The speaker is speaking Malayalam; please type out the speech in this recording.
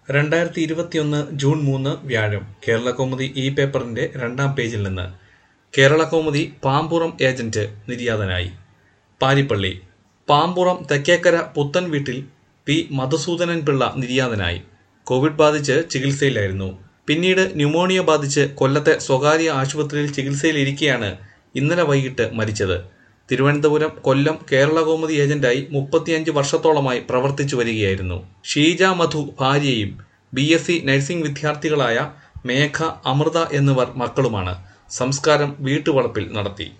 രണ്ടായിരത്തി ഇരുപത്തിയൊന്ന് ജൂൺ മൂന്ന് വ്യാഴം കേരളകൗമുദി ഇ പേപ്പറിന്റെ രണ്ടാം പേജിൽ നിന്ന് കേരളകൗമുദി പാമ്പുറം ഏജന്റ് നിര്യാതനായി പാരിപ്പള്ളി പാമ്പുറം തെക്കേക്കര പുത്തൻ വീട്ടിൽ പി മധുസൂദനൻ പിള്ള നിര്യാതനായി കോവിഡ് ബാധിച്ച് ചികിത്സയിലായിരുന്നു പിന്നീട് ന്യൂമോണിയ ബാധിച്ച് കൊല്ലത്തെ സ്വകാര്യ ആശുപത്രിയിൽ ചികിത്സയിലിരിക്കെയാണ് ഇന്നലെ വൈകിട്ട് മരിച്ചത് തിരുവനന്തപുരം കൊല്ലം കേരളകൗമുദി ഏജന്റായി മുപ്പത്തിയഞ്ച് വർഷത്തോളമായി പ്രവർത്തിച്ചു വരികയായിരുന്നു ഷീജ മധു ഭാര്യയും ബി എസ് സി നഴ്സിംഗ് വിദ്യാർത്ഥികളായ മേഘ അമൃത എന്നിവർ മക്കളുമാണ് സംസ്കാരം വീട്ടുവളപ്പിൽ നടത്തി